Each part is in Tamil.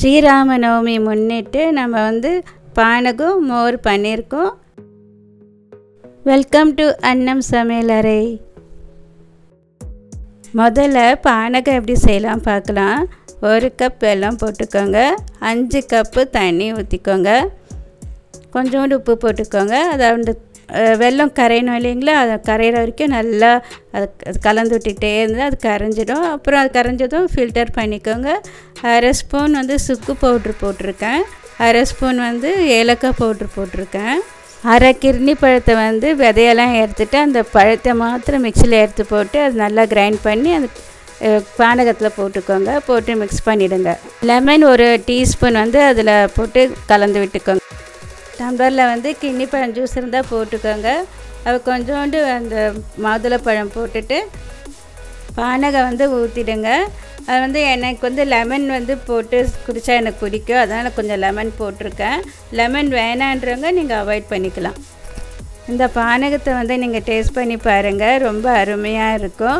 ஸ்ரீராம நவமி முன்னிட்டு நம்ம வந்து பானகம் மோர் பண்ணியிருக்கோம் வெல்கம் டு அன்னம் சமையலறை முதல்ல பானகம் எப்படி செய்யலாம் பார்க்கலாம் ஒரு கப் வெல்லம் போட்டுக்கோங்க அஞ்சு கப்பு தண்ணி ஊற்றிக்கோங்க கொஞ்சோண்டு உப்பு போட்டுக்கோங்க அதை அந்த வெல்லம் கரையணும் இல்லைங்களா அதை கரையிற வரைக்கும் நல்லா அது அது கலந்து விட்டுக்கிட்டே இருந்தால் அது கரைஞ்சிடும் அப்புறம் அது கரைஞ்சதும் ஃபில்டர் பண்ணிக்கோங்க அரை ஸ்பூன் வந்து சுக்கு பவுட்ரு போட்டிருக்கேன் அரை ஸ்பூன் வந்து ஏலக்காய் பவுட்ரு போட்டிருக்கேன் அரை கிர்னி பழத்தை வந்து விதையெல்லாம் எடுத்துகிட்டு அந்த பழத்தை மாத்திரம் மிக்சியில் எடுத்து போட்டு அது நல்லா கிரைண்ட் பண்ணி அந்த பானகத்தில் போட்டுக்கோங்க போட்டு மிக்ஸ் பண்ணிவிடுங்க லெமன் ஒரு டீஸ்பூன் வந்து அதில் போட்டு கலந்து விட்டுக்கோங்க டம்ளரில் வந்து கிண்ணி பழம் ஜூஸ் இருந்தால் போட்டுக்கோங்க அது கொஞ்சோண்டு அந்த மாதுளப்பழம் போட்டுட்டு பானகம் வந்து ஊற்றிடுங்க அது வந்து எனக்கு வந்து லெமன் வந்து போட்டு குடித்தா எனக்கு பிடிக்கும் அதனால் கொஞ்சம் லெமன் போட்டிருக்கேன் லெமன் வேணான்றவங்க நீங்கள் அவாய்ட் பண்ணிக்கலாம் இந்த பானகத்தை வந்து நீங்கள் டேஸ்ட் பண்ணி பாருங்கள் ரொம்ப அருமையாக இருக்கும்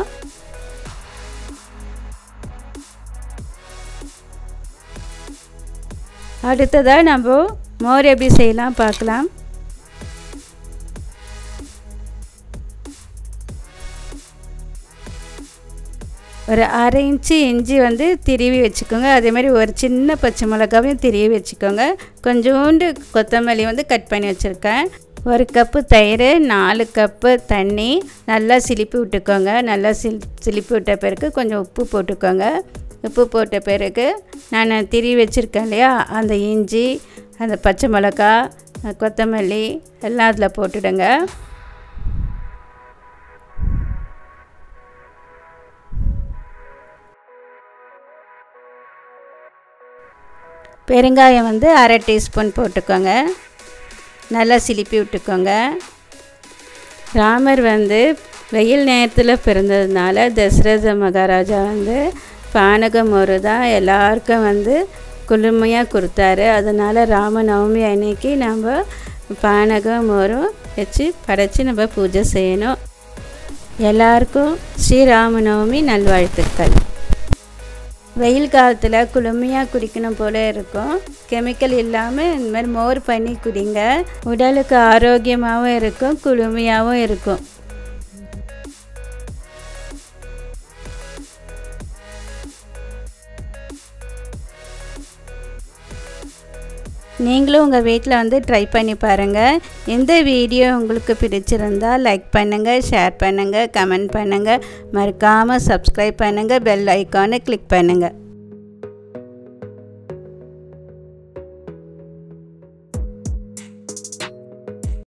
அடுத்ததாக நம்ம மோர் எப்படி செய்யலாம் பார்க்கலாம் ஒரு அரை இன்ச்சு இஞ்சி வந்து திருவி வச்சுக்கோங்க அதேமாதிரி ஒரு சின்ன பச்சை மிளகாவையும் திருவி வச்சுக்கோங்க கொஞ்சோண்டு கொத்தமல்லி வந்து கட் பண்ணி வச்சுருக்கேன் ஒரு கப்பு தயிர் நாலு கப்பு தண்ணி நல்லா சிலிப்பி விட்டுக்கோங்க நல்லா சில் சிலிப்பி விட்ட பிறகு கொஞ்சம் உப்பு போட்டுக்கோங்க உப்பு போட்ட பிறகு நான் திரி வச்சுருக்கேன் இல்லையா அந்த இஞ்சி அந்த பச்சை மிளகா கொத்தமல்லி எல்லாம் அதில் போட்டுடுங்க பெருங்காயம் வந்து அரை டீஸ்பூன் போட்டுக்கோங்க நல்லா சிலிப்பி விட்டுக்கோங்க ராமர் வந்து வெயில் நேரத்தில் பிறந்ததுனால தசரத மகாராஜா வந்து பானகம் ஒரு தான் எல்லாருக்கும் வந்து குளுமையாக கொடுத்தாரு அதனால் ராமநவமி அன்னைக்கு நம்ம பானகம் மோரும் வச்சு படைச்சி நம்ம பூஜை செய்யணும் எல்லாருக்கும் ஸ்ரீராமநவமி நல்வாழ்த்துக்கள் வெயில் காலத்தில் குளுமையாக குடிக்கணும் போல் இருக்கும் கெமிக்கல் இல்லாமல் இந்த மாதிரி மோர் பண்ணி குடிங்க உடலுக்கு ஆரோக்கியமாகவும் இருக்கும் குளுமையாகவும் இருக்கும் நீங்களும் உங்கள் வீட்டில் வந்து ட்ரை பண்ணி பாருங்கள் இந்த வீடியோ உங்களுக்கு பிடிச்சிருந்தால் லைக் பண்ணுங்கள் ஷேர் பண்ணுங்கள் கமெண்ட் பண்ணுங்கள் மறக்காமல் சப்ஸ்கிரைப் பண்ணுங்கள் பெல் ஐக்கானை கிளிக் பண்ணுங்கள்